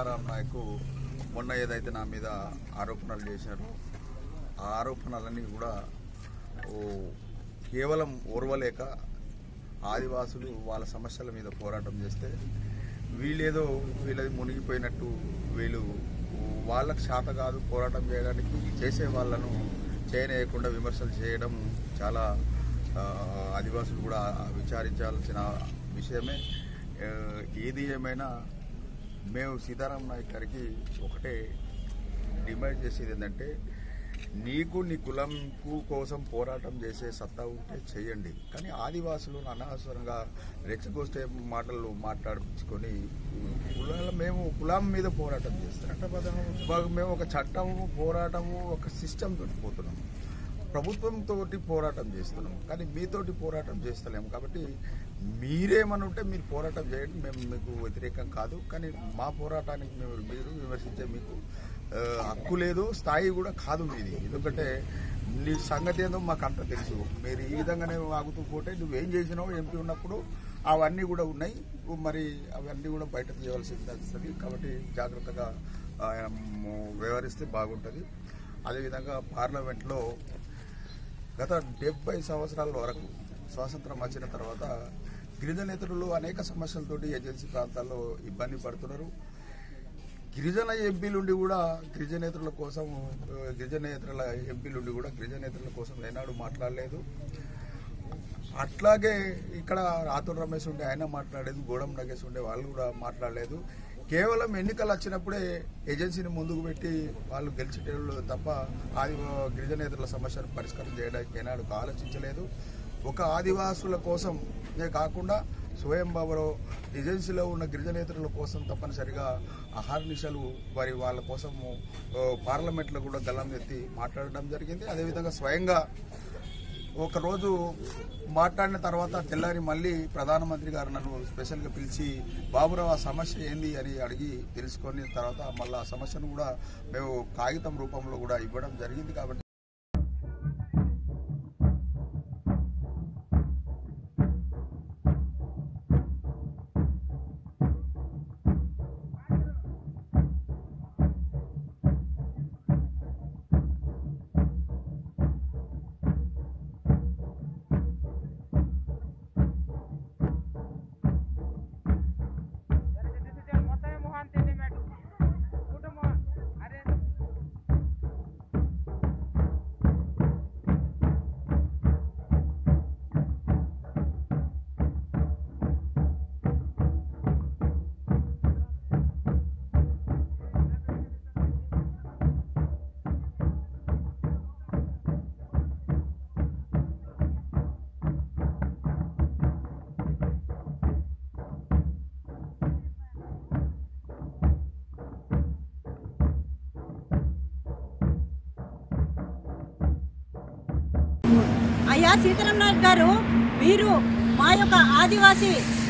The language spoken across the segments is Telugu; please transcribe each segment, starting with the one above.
సీతారాం నాయక్ మొన్న ఏదైతే నా మీద ఆరోపణలు చేశారో ఆ ఆరోపణలన్నీ కూడా ఓ కేవలం ఓర్వలేక ఆదివాసులు వాళ్ళ సమస్యల మీద పోరాటం చేస్తే వీళ్ళేదో వీళ్ళది మునిగిపోయినట్టు వీళ్ళు వాళ్ళకి శాత కాదు పోరాటం చేయడానికి చేసే వాళ్ళను చేయనేయకుండా విమర్శలు చేయడం చాలా ఆ, ఆదివాసులు కూడా విచారించాల్సిన విషయమే ఆ, ఏది ఏమైనా మేము సీతారాం నాయక్ గారికి ఒకటే డిమాండ్ చేసేది ఏంటంటే నీకు నీ కులంకు కోసం పోరాటం చేసే సత్తా ఉంటే చేయండి కానీ ఆదివాసులు అనవసరంగా రెచ్చగొస్తే మాటలు మాట్లాడించుకొని కులాల మేము కులం మీద పోరాటం చేస్తాం మాకు మేము ఒక చట్టము పోరాటము ఒక సిస్టమ్ తోటి పోతున్నాము ప్రభుత్వంతో పోరాటం చేస్తున్నాం కానీ మీతోటి పోరాటం చేస్తలేము కాబట్టి మీరేమని ఉంటే మీరు పోరాటం చేయండి మేము మీకు వ్యతిరేకం కాదు కానీ మా పోరాటానికి మేము మీరు విమర్శించే మీకు ఆ, హక్కు లేదు స్థాయి కూడా కాదు మీది ఎందుకంటే నీ సంగతి ఏందో మాకు అంత తెలుసు మీరు ఈ విధంగానే వాగుతూ పోతే నువ్వేం చేసినావు ఎంపీ ఉన్నప్పుడు అవన్నీ కూడా ఉన్నాయి మరి అవన్నీ కూడా బయట తీయవలసింది వస్తుంది కాబట్టి జాగ్రత్తగా ఆ, వ్యవహరిస్తే బాగుంటుంది అదేవిధంగా పార్లమెంట్లో గత డెబ్బై సంవత్సరాల వరకు స్వాతంత్రం వచ్చిన తర్వాత గిరిజనేతరులు అనేక సమస్యలతోటి ఏజెన్సీ ప్రాంతాల్లో ఇబ్బంది పడుతున్నారు గిరిజన ఎంపీలుండి కూడా గిరిజనేతరుల కోసం ఆ, గిరిజనేతరుల ఎంపీలుండి కూడా గిరిజనేతరుల కోసం ఏనాడు మాట్లాడలేదు అట్లాగే ఇక్కడ రాతుల్ రమేష్ ఉండే ఆయన మాట్లాడలేదు గోడం నగేష్ ఉండే వాళ్ళు కూడా మాట్లాడలేదు కేవలం ఎన్నికలు వచ్చినప్పుడే ఏజెన్సీని ముందుకు పెట్టి వాళ్ళు గెలిచేటోళ్ళు తప్ప ఆది గిరిజనేతరుల సమస్యను పరిష్కారం చేయడానికి ఏనాడు ఆలోచించలేదు ఒక ఆదివాసుల కోసం ఇదే కాకుండా స్వయం బాబులో ఏజెన్సీలో ఉన్న గిరిజనేతరుల కోసం తప్పనిసరిగా అహర్నిశలు వారి వాళ్ళ కోసము ఆ, పార్లమెంట్లో కూడా గల్లం ఎత్తి మాట్లాడడం జరిగింది అదేవిధంగా స్వయంగా ఒక రోజు మాట్లాడిన తర్వాత తెల్లారి మళ్ళీ ప్రధానమంత్రి గారు నన్ను స్పెషల్గా పిలిచి బాబురావు ఆ సమస్య ఏంది అని అడిగి తెలుసుకొని తర్వాత మళ్ళీ ఆ సమస్యను కూడా మేము కాగితం రూపంలో కూడా ఇవ్వడం జరిగింది కాబట్టి అయ్యా సీతారాం నాయక్ గారు మీరు మా యొక్క ఆదివాసీ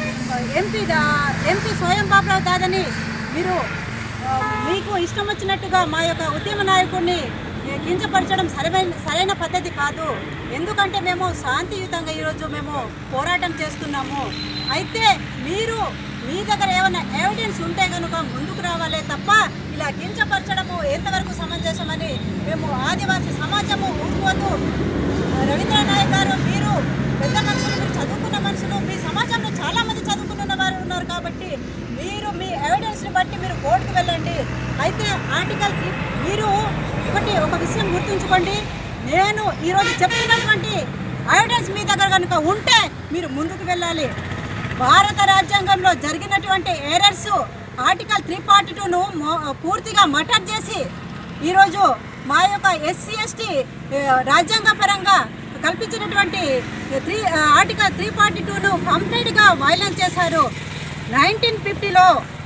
ఎంపీ దా- ఎంపీ స్వయం బాబురావు దాదని మీరు ఆ, మీకు ఇష్టం వచ్చినట్టుగా మా యొక్క ఉద్యమ నాయకుడిని ఏ, కించపరచడం సరైన సరైన పద్ధతి కాదు ఎందుకంటే మేము శాంతియుతంగా ఈరోజు మేము పోరాటం చేస్తున్నాము అయితే మీరు మీ దగ్గర ఏమైనా ఎవిడెన్స్ ఉంటే కనుక ముందుకు రావాలే తప్ప ఇలా కించపరచడము ఎంతవరకు సమంజసమని మేము ఆదివాసీ సమాజము ఊరుకోదు రవీంద్ర నాయక్ గారు మీరు పెద్ద మనుషులు మీరు చదువుకున్న మనుషులు మీ సమాజంలో చాలా మంది చదువుకున్న వారు ఉన్నారు కాబట్టి మీరు మీ ఎవిడెన్స్ని బట్టి మీరు కోర్టుకు వెళ్ళండి అయితే ఆర్టికల్ కి మీరు ఒకటి ఒక విషయం గుర్తుంచుకోండి నేను ఈరోజు చెప్తున్నటువంటి ఎవిడెన్స్ మీ దగ్గర కనుక ఉంటే మీరు ముందుకు వెళ్ళాలి భారత రాజ్యాంగంలో జరిగినటువంటి ఎరర్స్ ఆర్టికల్ త్రీ ఫార్టీ టూను పూర్తిగా మటర్ చేసి ఈరోజు మా యొక్క ఎస్సీ ఎస్టీ రాజ్యాంగ పరంగా కల్పించినటువంటి త్రీ ఆర్టికల్ త్రీ ఫార్టీ టూను కంప్లీట్గా వైలెన్స్ చేశారు నైన్టీన్ ఫిఫ్టీలో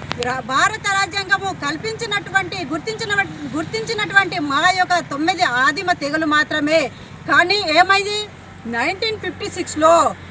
భారత రాజ్యాంగము కల్పించినటువంటి గుర్తించిన గుర్తించినటువంటి మా యొక్క తొమ్మిది ఆదిమ తెగలు మాత్రమే కానీ ఏమైంది నైన్టీన్ ఫిఫ్టీ సిక్స్లో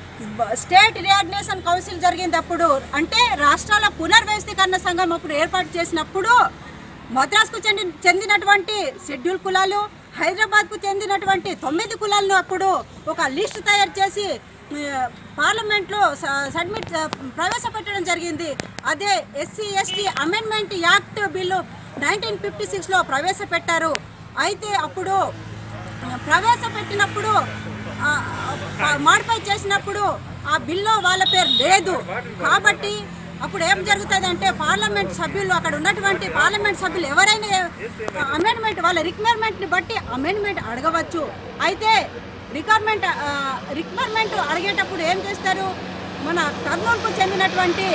స్టేట్ రియాగ్నేషన్ కౌన్సిల్ జరిగింది అప్పుడు అంటే రాష్ట్రాల పునర్వ్యవస్థీకరణ సంఘం అప్పుడు ఏర్పాటు చేసినప్పుడు మద్రాసుకు చెంది చెందినటువంటి షెడ్యూల్ కులాలు హైదరాబాద్కు చెందినటువంటి తొమ్మిది కులాలను అప్పుడు ఒక లిస్ట్ తయారు చేసి ఆ, పార్లమెంట్లో స- సబ్మిట్ ప్రవేశపెట్టడం జరిగింది అదే SC ST amendment act bill nineteen fifty సిక్స్లో ప్రవేశపెట్టారు అయితే అప్పుడు ప్రవేశపెట్టినప్పుడు ఆ, ఆ, మాడిఫై చేసినప్పుడు ఆ బిల్లో వాళ్ళ పేరు లేదు కాబట్టి అప్పుడు ఏం జరుగుతుంది అంటే పార్లమెంట్ సభ్యులు అక్కడ ఉన్నటువంటి పార్లమెంట్ సభ్యులు ఎవరైనా అమెండ్మెంట్ వాళ్ళ రిక్వైర్మెంట్ని బట్టి అమెండ్మెంట్ అడగవచ్చు అయితే రిక్వైర్మెంట్ రిక్వైర్మెంట్ అడిగేటప్పుడు ఏం చేస్తారు మన కర్నూలుకు చెందినటువంటి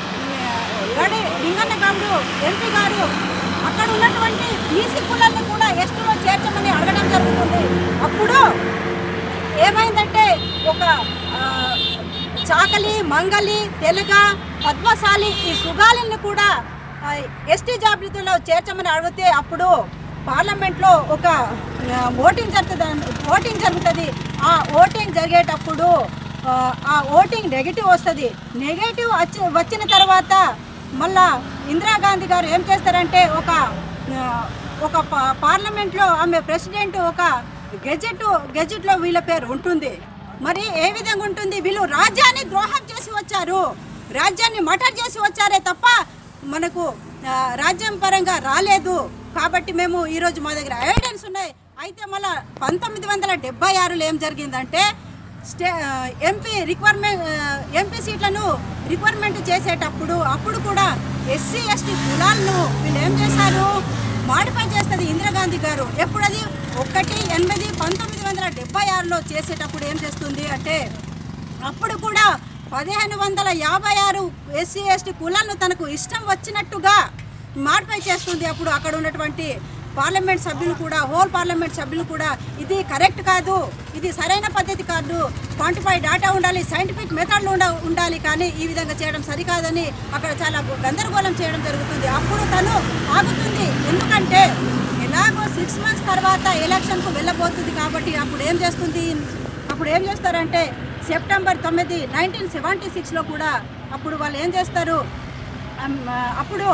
గడి లింగన్న గౌడు ఎంపీ గారు అక్కడ ఉన్నటువంటి బీసీ కులాన్ని కూడా ఎస్టీలో చేర్చమని అడగడం జరుగుతుంది అప్పుడు ఏమైందంటే ఒక ఆ, చాకలి మంగలి తెలుగ పద్మశాలి ఈ సుగాలిని కూడా ఆ, ఎస్టీ జాబితాలో చేర్చమని అడిగితే అప్పుడు పార్లమెంట్లో ఒక ఆ, ఓటింగ్ జరుగుతుంది ఓటింగ్ జరుగుతుంది ఆ ఓటింగ్ జరిగేటప్పుడు ఆ, ఆ ఓటింగ్ నెగిటివ్ వస్తుంది నెగిటివ్ వచ్చి వచ్చిన తర్వాత మళ్ళా ఇందిరాగాంధీ గారు ఏం చేస్తారంటే ఒక ఆ, ఒక పా- పార్లమెంట్లో ఆమె ప్రెసిడెంట్ ఒక గెజెట్ గెజెట్లో వీళ్ళ పేరు ఉంటుంది మరి ఏ విధంగా ఉంటుంది వీళ్ళు రాజ్యాన్ని ద్రోహం చేసి వచ్చారు రాజ్యాన్ని మటర్ చేసి వచ్చారే తప్ప మనకు ఆ, రాజ్యం పరంగా రాలేదు కాబట్టి మేము ఈరోజు మా దగ్గర ఎవిడెన్స్ ఉన్నాయి అయితే మళ్ళీ పంతొమ్మిది వందల డెబ్బై ఆరులో ఏం జరిగిందంటే స్టే ఎంపీ రిక్వైర్మెంట్ ఎంపీ సీట్లను రిక్వైర్మెంట్ చేసేటప్పుడు అప్పుడు కూడా ఎస్సీ ఎస్టీ కులాలను వీళ్ళు ఏం చేశారు మాడిఫై చేస్తుంది ఇందిరాగాంధీ గారు ఎప్పుడు అది ఒకటి ఎనిమిది పంతొమ్మిది వందల డెబ్బై ఆరులో చేసేటప్పుడు ఏం చేస్తుంది అంటే అప్పుడు కూడా పదిహేను వందల యాభై ఆరు ఎస్సీ ఎస్టీ కులాలను తనకు ఇష్టం వచ్చినట్టుగా మాడిఫై చేస్తుంది అప్పుడు అక్కడ ఉన్నటువంటి పార్లమెంట్ సభ్యులు కూడా హోల్ పార్లమెంట్ సభ్యులు కూడా ఇది కరెక్ట్ కాదు ఇది సరైన పద్ధతి కాదు క్వాంటిఫై డేటా ఉండాలి సైంటిఫిక్ మెథడ్లు ఉండ ఉండాలి కానీ ఈ విధంగా చేయడం సరికాదని అక్కడ చాలా గందరగోళం చేయడం జరుగుతుంది అప్పుడు తను ఆగుతుంది ఎందుకంటే ఎలాగో సిక్స్ మంత్స్ తర్వాత ఎలక్షన్కు వెళ్ళబోతుంది కాబట్టి అప్పుడు ఏం చేస్తుంది అప్పుడు ఏం చేస్తారంటే సెప్టెంబర్ తొమ్మిది నైన్టీన్ సెవెంటీ సిక్స్లో కూడా అప్పుడు వాళ్ళు ఏం చేస్తారు అమ్, అప్పుడు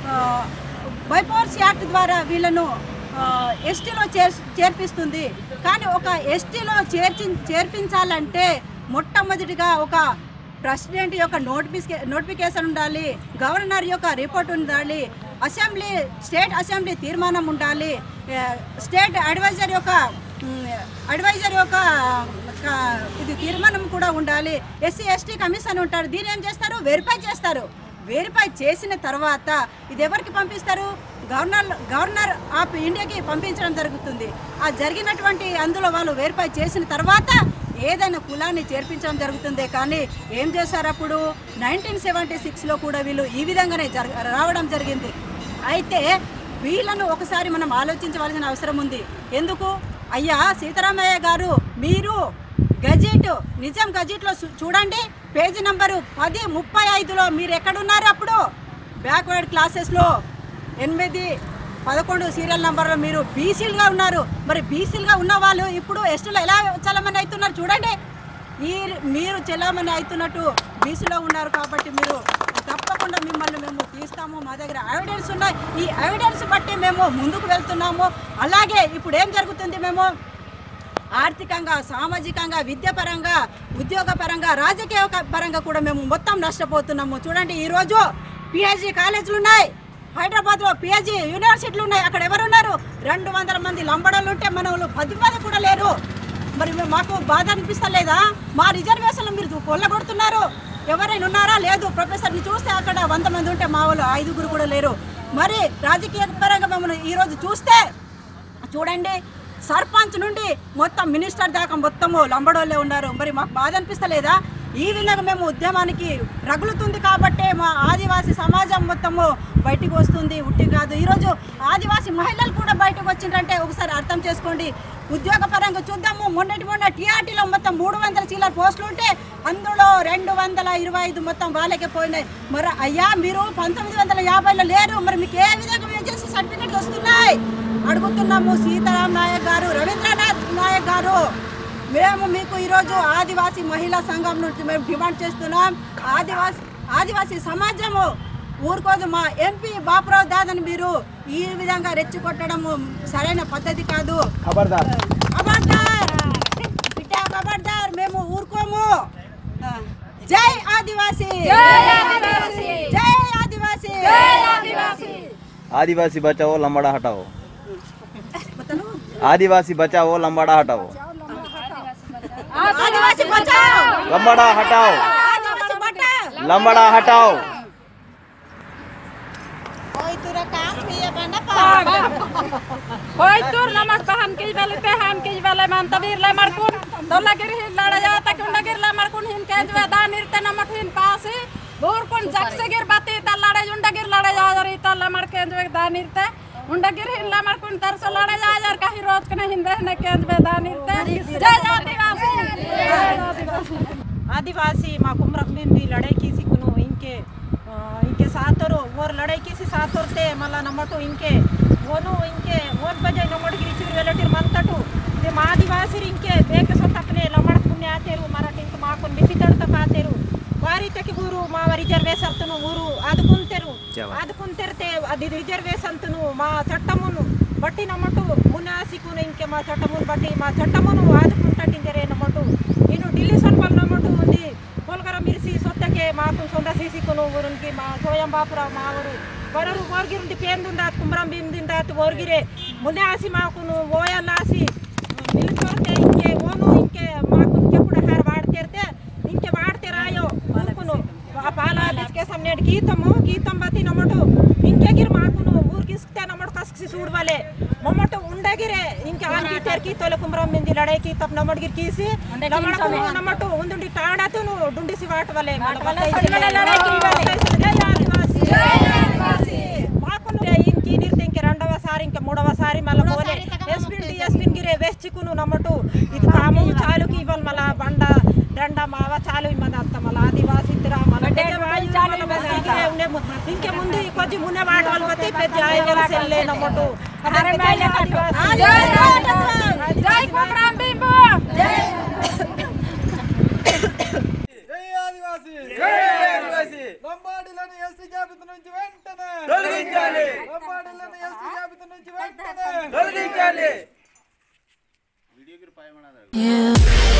బైపోర్స్ యాక్ట్ ద్వారా వీళ్ళను ఎస్టీలో చేర్ చేర్పిస్తుంది కానీ ఒక ఎస్టీలో చేర్చి చేర్పించాలంటే మొట్టమొదటిగా ఒక ప్రెసిడెంట్ యొక్క నోటిఫికే నోటిఫికేషన్ ఉండాలి గవర్నర్ యొక్క రిపోర్ట్ ఉండాలి అసెంబ్లీ స్టేట్ అసెంబ్లీ తీర్మానం ఉండాలి ఆ, స్టేట్ అడ్వైజర్ యొక్క మ్, అడ్వైజర్ యొక్క క- ఇది తీర్మానం కూడా ఉండాలి ఎస్సీ ఎస్టీ కమిషన్ ఉంటారు దీని ఏం చేస్తారు వెరిఫై చేస్తారు వెరిఫై చేసిన తర్వాత ఇది ఎవరికి పంపిస్తారు గవర్నర్ గవర్నర్ ఆఫ్ ఇండియాకి పంపించడం జరుగుతుంది ఆ జరిగినటువంటి అందులో వాళ్ళు వెరిఫై చేసిన తర్వాత ఏదైనా కులాన్ని చేర్పించడం జరుగుతుంది కానీ ఏం చేశారు అప్పుడు నైన్టీన్ సెవెంటీ సిక్స్లో కూడా వీళ్ళు ఈ విధంగానే జరగ రావడం జరిగింది అయితే వీళ్ళను ఒకసారి మనం ఆలోచించవలసిన అవసరం ఉంది ఎందుకు అయ్యా సీతారామయ్య గారు మీరు గజెట్ నిజాం గజెట్లో చూ- చూడండి పేజీ నంబరు పది ముప్పై ఐదులో మీరు ఎక్కడున్నారు అప్పుడు బ్యాక్వర్డ్ క్లాసెస్లో ఎనిమిది పదకొండు సీరియల్ నంబర్లో మీరు బీసీలుగా ఉన్నారు మరి బీసీలుగా ఉన్న వాళ్ళు ఇప్పుడు ఎస్టీలో ఎలా చలమని అవుతున్నారు చూడండి మీరు మీరు చెల్లమని అవుతున్నట్టు బీసీలో ఉన్నారు కాబట్టి మీరు తప్పకుండా మిమ్మల్ని మేము తీస్తాము మా దగ్గర ఎవిడెన్స్ ఉన్నాయి ఈ ఎవిడెన్స్ బట్టి మేము ముందుకు వెళ్తున్నాము అలాగే ఇప్పుడు ఏం జరుగుతుంది మేము ఆర్థికంగా సామాజికంగా విద్యాపరంగా ఉద్యోగపరంగా రాజకీయ క- పరంగా కూడా మేము మొత్తం నష్టపోతున్నాము చూడండి ఈరోజు పిహెచ్డి కాలేజీలు ఉన్నాయి హైదరాబాద్లో పిహెచ్డి యూనివర్సిటీలు ఉన్నాయి అక్కడ ఎవరున్నారు రెండు వందల మంది లంబడలు ఉంటే మన వాళ్ళు పది మంది కూడా లేరు మరి మేము- మాకు బాధ అనిపిస్తలేదా మా రిజర్వేషన్లు మీరు కొల్లగొడుతున్నారు ఎవరైనా ఉన్నారా లేదు ప్రొఫెసర్ని చూస్తే అక్కడ వంద మంది ఉంటే మా వాళ్ళు ఐదుగురు కూడా లేరు మరి రాజకీయ పరంగా మమ్మల్ని ఈరోజు చూస్తే చూడండి సర్పంచ్ నుండి మొత్తం మినిస్టర్ దాకా మొత్తము లంబడోళ్ళే ఉన్నారు మరి మాకు బాధ అనిపిస్తలేదా ఈ విధంగా మేము ఉద్యమానికి రగులుతుంది కాబట్టే మా ఆదివాసీ సమాజం మొత్తము బయటికి వస్తుంది ఉట్టి కాదు ఈరోజు ఆదివాసీ మహిళలు కూడా బయటకు వచ్చిందంటే ఒకసారి అర్థం చేసుకోండి ఉద్యోగ పరంగా చూద్దాము మొన్నటి మొన్న టీఆర్టీలో మొత్తం మూడు వందల చీలల పోస్టులు ఉంటే అందులో రెండు వందల ఇరవై ఐదు మొత్తం వాళ్ళకే పోయినాయి మరి అయ్యా మీరు పంతొమ్మిది వందల యాభైలో లేరు మరి మీకు ఏ విధంగా మేము చేసి సర్టిఫికెట్స్ వస్తున్నాయి అడుగుతున్నాము సీతారాం నాయక్ గారు రవీంద్రనాథ్ నాయక్ గారు మేము మీకు ఈరోజు ఆదివాసీ మహిళా సంఘం నుంచి మేము డిమాండ్ చేస్తున్నాం ఆదివాసీ ఆదివాసీ సమాజము ఊరుకోదు మా ఎంపీ బాపురావు దాదని మీరు ఈ విధంగా రెచ్చికొట్టడము సరైన పద్ధతి కాదు ఖబర్దార్ ఖబర్దార్ బిడ్డ ఖబర్దార్ మేము ఊరుకోము జై ఆదివాసీ జై ఆదివాసీ आदिवासी बचाओ लंबाड़ा हटाओ आदिवासी बचाओ लंबाड़ा हटाओ ఆదివాసీ బచావ్ लंबाड़ा हटाओ ఆదివాసీ బచావ్ लंबाड़ा हटाओ ఓయ్ తురా కామ్ పియ బండ Hoy turna mas pahan kij vale pehan kij vale man tavir le markun dolla gir hin lada ja ta kunda gir le markun hin kej ve da nirte na mat hin paasi bur kun jak se gir bati ta lada junda gir lada ja jari ta la mar kej ve da nirte unda gir hin la markun tar so lada ja jar ka hi roz kne hin ve ne kej ve da nirte jai आदिवासी आदिवासी माँ कुमरक में भी लड़ाई की सी कुनो इनके अ, इनके साथ और और लड़ाई की सी साथ और थे मला नमटो इनके वोनु इनके वोन बजे नमट गिरी चिर वेलटिर मंतटु ते మా ఆదివాసి ఇంకే ಬೇಕ ಸೊತ್ತಪ್ಪನೆ ಲಮಡ ಪುಣ್ಯ ಆತೇರು ಮರಾಠಿ ಇಂಕ ಮಾಕೊಂಡು ಬಿಸಿ ತಡ್ತ ಪಾತೇರು ವಾರಿ ತೆಕ್ಕೆ ಊರು ಮಾವ ರಿಜರ್ವೇಶನ್ ಅಂತನು ಊರು ಆದುకుంటేరు ఆదుకుంటేరితే అది రిజర్వేషన్ అంతను మా చట్టమును బట్టి నమ్మటు మునాసికును ఇంకే మా చట్టమును బట్టి మా చట్టమును ఆదుకుంటే నమ్మటు నేను ఢిల్లీ సన్పల్ నమ్మటు ఉంది పోల్గర మిరిసి సొత్తకే మాకు సొంత సీసికును ఊరునికి మా సోయం బాపురావు మా ఊరు ಬರೋರು ಹೋರ್ಗಿರುಂದಿ ಪೇಂದುಂದಾತ್ ಕುಂಬ್ರಂ ಬಿಂದಿಂದಾತ್ ಹೋರ್ಗಿರೆ ಮುನ್ನೆ ಆಸಿ ಮಾಕುನು ಓಯಲ್ಲ ಆಸಿ ನಿಲ್ಸೋರ್ತೆ ಇಂಕೆ ಓನು ಇಂಕೆ ಮಾಕುನ್ ಕೆಪ್ಪುಡ ಹಾರ వాడతేర్తే ఇంకే వాడతేరాయో ఊరుకును ఆ పాల బిస్కే సమ్నేడు గీతము గీతం బతి నమ్మటు ఇంకెగిరి మాకును ఊరికి ఇస్తే నమ్మటు కస్కి చూడవలే మమ్మటు ఉండగిరే ఇంకే ఆన్కి తెరికి తొల కుమ్రం మింది లడైకి తప్ నమ్మడిగిరి కీసి నమ్మడకు నమ్మటు ఉందుండి తాడతును డుండిసి వాటవలే మాకును ఇంకి నిర్తి ఇంక రెండవసారి ఇంక మూడవసారి మళ్ళీ పోలే ఎస్పిన్ డిఎస్పిన్ గిరే వేస్చికును నమ్మటు ఇది కాము చాలుకి ఇవ్వాలి మళ్ళా బండ దండ మావ చాలు ఇమ్మది అంత మళ్ళీ ఆదివాసి తిరా మళ్ళీ ఇంకే ముందు కొంచెం మున్నే వాట వాళ్ళు పోతే పెద్ద సెల్లే నమ్మటు jai kumbram bimbo జై ఆదివాసి జై లంబాడీలను ఎస్టీ జాబితా నుంచి వెంటనే తొలగించాలి లంబాడీలను ఎస్టీ జాబితా నుంచి వెంటనే తొలగించాలి You